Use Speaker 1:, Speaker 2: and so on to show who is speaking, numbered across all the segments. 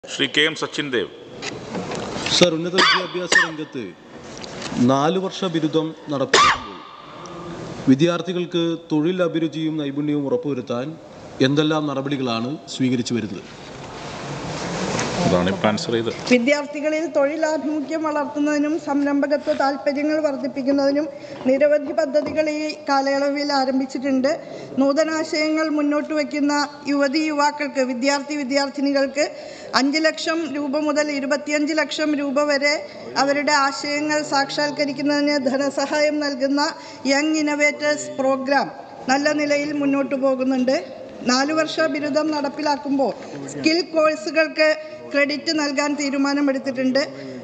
Speaker 1: Shri K M Sachin Dev
Speaker 2: sir ഉന്നത വിദ്യാഭ്യാസ രംഗത്ത് നാല് വർഷ ബിരുദം നടപ്പിലാക്കുമ്പോൾ വിദ്യാർത്ഥികൾക്ക് തൊഴിൽ അഭിരുചിയും നൈപുണ്യവും ഉറപ്പുവരുത്താൻ എന്തെല്ലാം നടപടികളാണ് സ്വീകരിച്ചു വരുന്നത്
Speaker 1: അതാണ് ഇപ്പം ആൻസർ ചെയ്ത്
Speaker 3: വിദ്യാർത്ഥികളിൽ തൊഴിലാഭിമുഖ്യം വളർത്തുന്നതിനും സംരംഭകത്വ താൽപ്പര്യങ്ങൾ വർദ്ധിപ്പിക്കുന്നതിനും നിരവധി പദ്ധതികൾ ഈ കാലയളവിൽ ആരംഭിച്ചിട്ടുണ്ട് നൂതനാശയങ്ങൾ മുന്നോട്ട് വയ്ക്കുന്ന യുവതി യുവാക്കൾക്ക് വിദ്യാർത്ഥി വിദ്യാർത്ഥിനികൾക്ക് അഞ്ച് ലക്ഷം രൂപ മുതൽ ഇരുപത്തിയഞ്ച് ലക്ഷം രൂപ വരെ അവരുടെ ആശയങ്ങൾ സാക്ഷാത്കരിക്കുന്നതിന് ധനസഹായം നൽകുന്ന യങ് ഇന്നവേറ്റേഴ്സ് പ്രോഗ്രാം നല്ല നിലയിൽ മുന്നോട്ട് പോകുന്നുണ്ട് നാല് വർഷ ബിരുദം നടപ്പിലാക്കുമ്പോൾ സ്കിൽ കോഴ്സുകൾക്ക് ക്രെഡിറ്റ് നൽകാൻ തീരുമാനമെടുത്തിട്ടുണ്ട്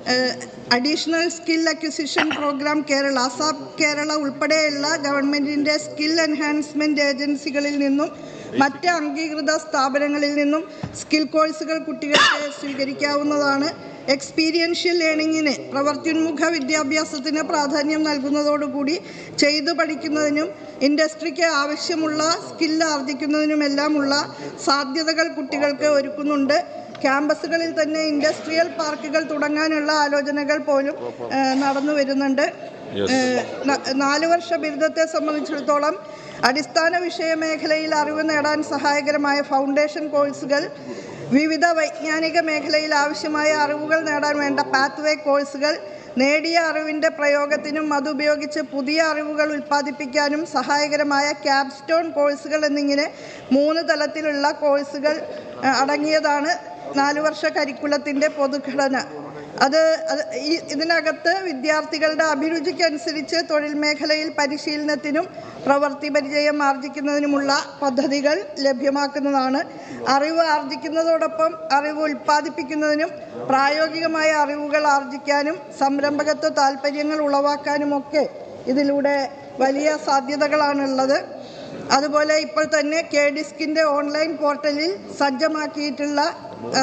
Speaker 3: additional skill acquisition programme Kerala ASAP Kerala ഉൾപ്പെടെയുള്ള ഗവൺമെൻറ്റിൻ്റെ സ്കിൽ എൻഹാൻസ്മെൻറ്റ് ഏജൻസികളിൽ നിന്നും മറ്റ് അംഗീകൃത സ്ഥാപനങ്ങളിൽ നിന്നും സ്കിൽ കോഴ്സുകൾ കുട്ടികൾക്ക് സ്വീകരിക്കാവുന്നതാണ് എക്സ്പീരിയൻഷ്യൽ ലേണിങ്ങിന് പ്രവർത്തിന്മുഖ വിദ്യാഭ്യാസത്തിന് പ്രാധാന്യം നൽകുന്നതോടുകൂടി ചെയ്തു പഠിക്കുന്നതിനും ഇൻഡസ്ട്രിക്ക് ആവശ്യമുള്ള സ്കില്ല് ആർജിക്കുന്നതിനുമെല്ലാമുള്ള സാധ്യതകൾ കുട്ടികൾക്ക് ഒരുക്കുന്നുണ്ട് ക്യാമ്പസുകളിൽ തന്നെ ഇൻഡസ്ട്രിയൽ പാർക്കുകൾ തുടങ്ങാനുള്ള ആലോചനകൾ പോലും ഏഹ്, നടന്നു വരുന്നുണ്ട് ഏഹ്, ന- നാല് വർഷ ബിരുദത്തെ സംബന്ധിച്ചിടത്തോളം അടിസ്ഥാന വിഷയ മേഖലയിൽ അറിവ് നേടാൻ സഹായകരമായ ഫൗണ്ടേഷൻ കോഴ്സുകൾ വിവിധ വൈജ്ഞാനിക മേഖലയിൽ ആവശ്യമായ അറിവുകൾ നേടാൻ വേണ്ട പാത്വേ കോഴ്സുകൾ നേടിയ അറിവിൻ്റെ പ്രയോഗത്തിനും അതുപയോഗിച്ച് പുതിയ അറിവുകൾ ഉൽപ്പാദിപ്പിക്കാനും സഹായകരമായ ക്യാപ്സ്റ്റോൺ കോഴ്സുകൾ എന്നിങ്ങനെ മൂന്ന് തലത്തിലുള്ള കോഴ്സുകൾ അഹ്, അടങ്ങിയതാണ് നാല് വർഷ കരിക്കുലത്തിൻ്റെ പൊതുഘടന അത് അത് ഈ ഇതിനകത്ത് വിദ്യാർത്ഥികളുടെ അഭിരുചിക്കനുസരിച്ച് തൊഴിൽ മേഖലയിൽ പരിശീലനത്തിനും പ്രവൃത്തി പരിചയം ആർജിക്കുന്നതിനുമുള്ള പദ്ധതികൾ ലഭ്യമാക്കുന്നതാണ് അറിവ് ആർജിക്കുന്നതോടൊപ്പം അറിവ് ഉൽപ്പാദിപ്പിക്കുന്നതിനും പ്രായോഗികമായ അറിവുകൾ ആർജിക്കാനും സംരംഭകത്വ താല്പര്യങ്ങൾ ഉളവാക്കാനുമൊക്കെ ഇതിലൂടെ വലിയ സാധ്യതകളാണുള്ളത് അതുപോലെ ഇപ്പോൾ തന്നെ കെ ഡിസ്കിൻ്റെ ഓൺലൈൻ പോർട്ടലിൽ സജ്ജമാക്കിയിട്ടുള്ള ആ,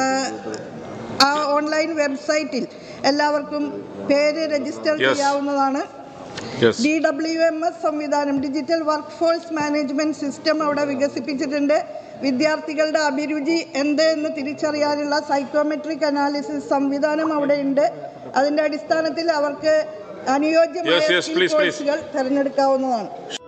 Speaker 3: ആ ഓൺലൈൻ വെബ്സൈറ്റിൽ എല്ലാവർക്കും പേര് രജിസ്റ്റർ
Speaker 1: Yes.
Speaker 3: ചെയ്യാവുന്നതാണ്
Speaker 1: yes
Speaker 3: D W M S സംവിധാനം digital work force management system അവിടെ വികസിപ്പിച്ചിട്ടുണ്ട് വിദ്യാർത്ഥികളുടെ അഭിരുചി എന്ത് എന്ന് തിരിച്ചറിയാനുള്ള സൈക്കോമെട്രിക് അനാലിസിസ് സംവിധാനം അവിടെ ഉണ്ട് അതിന്റെ അടിസ്ഥാനത്തിൽ അവർക്ക് അനുയോജ്യമായ
Speaker 1: Yes, yes,
Speaker 3: skill
Speaker 1: please, please.
Speaker 3: കോഴ്സുകൾ തിരഞ്ഞെടുക്കാവുന്നതാണ്